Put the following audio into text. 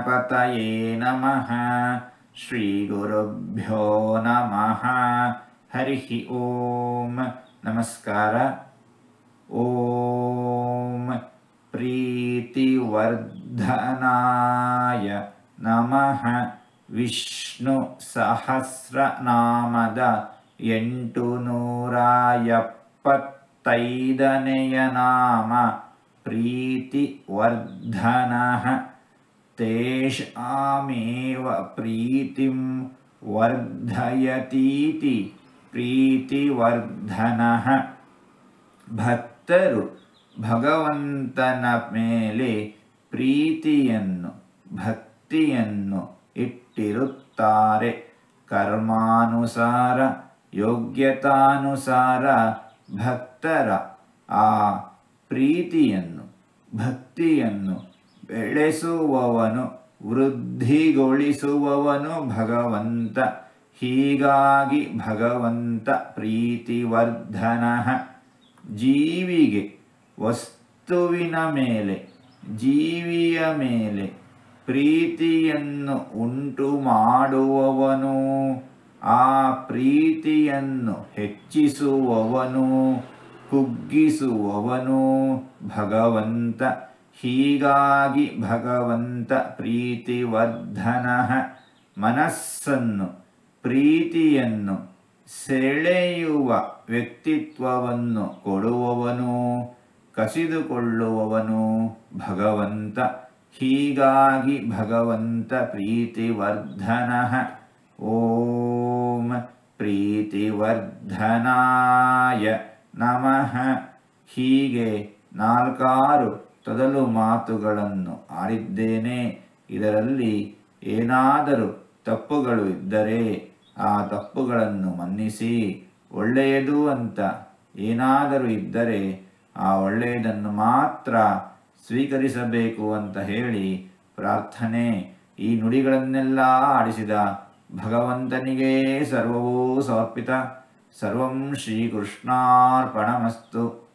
ಗಣಪತಯೇ ನಮಃ ಶ್ರೀಗುರುಭ್ಯೋ ನಮಃ ಹರಿ ಓಂ ನಮಸ್ಕಾರ ಓಂ ಪ್ರೀತಿವರ್ಧನಾಯ ನಮಃ ವಿಷ್ಣು ಸಹಸ್ರನಾಮದ ಎಂಟು ನೂರ ಎಪ್ಪತ್ತೈದನೆಯ ನಾಮ ಪ್ರೀತಿವರ್ಧನಃ ತೇಷಾಮೇವ ಪ್ರೀತಿಂ ವರ್ಧಯತೀತಿ ಪ್ರೀತಿವರ್ಧನಃ ಭಕ್ತರು ಭಗವಂತನ ಮೇಲೆ ಪ್ರೀತಿಯನ್ನು ಭಕ್ತಿಯನ್ನು ಇಟ್ಟಿರುತ್ತಾರೆ ಕರ್ಮಾನುಸಾರ ಯೋಗ್ಯತಾನುಸಾರ ಭಕ್ತರ ಆ ಪ್ರೀತಿಯನ್ನು ಭಕ್ತಿಯನ್ನು ಬೆಳೆಸುವವನು ವೃದ್ಧಿಗೊಳಿಸುವವನು ಭಗವಂತ ಹೀಗಾಗಿ ಭಗವಂತ ಪ್ರೀತಿವರ್ಧನ ಜೀವಿಗೆ ವಸ್ತುವಿನ ಮೇಲೆ ಜೀವಿಯ ಮೇಲೆ ಪ್ರೀತಿಯನ್ನು ಉಂಟು ಮಾಡುವವನು ಆ ಪ್ರೀತಿಯನ್ನು ಹೆಚ್ಚಿಸುವವನು ಕುಗ್ಗಿಸುವವನು ಭಗವಂತ ಹೀಗಾಗಿ ಭಗವಂತ ಪ್ರೀತಿವರ್ಧನ ಮನಸ್ಸನ್ನು ಪ್ರೀತಿಯನ್ನು ಸೆಳೆಯುವ ವ್ಯಕ್ತಿತ್ವವನ್ನು ಕೊಡುವವನು ಕಸಿದುಕೊಳ್ಳುವವನು ಭಗವಂತ ಹೀಗಾಗಿ ಭಗವಂತ ಪ್ರೀತಿವರ್ಧನ ಓಂ ಪ್ರೀತಿವರ್ಧನಾಯ ನಮಃ ಹೀಗೆ ನಾಲ್ಕಾರು ತೊದಲು ಮಾತುಗಳನ್ನು ಆಡಿದ್ದೇನೆ ಇದರಲ್ಲಿ ಏನಾದರೂ ತಪ್ಪುಗಳು ಇದ್ದರೆ ಆ ತಪ್ಪುಗಳನ್ನು ಮನ್ನಿಸಿ ಒಳ್ಳೆಯದು ಅಂತ ಏನಾದರೂ ಇದ್ದರೆ ಆ ಒಳ್ಳೆಯದನ್ನು ಮಾತ್ರ ಸ್ವೀಕರಿಸಬೇಕು ಅಂತ ಹೇಳಿ ಪ್ರಾರ್ಥನೆ ಈ ನುಡಿಗಳನ್ನೆಲ್ಲ ಆಡಿಸಿದ ಭಗವಂತನಿಗೇ ಸರ್ವವೂ ಸಮರ್ಪಿತ ಸರ್ವಂ ಶ್ರೀಕೃಷ್ಣಾರ್ಪಣಮಸ್ತು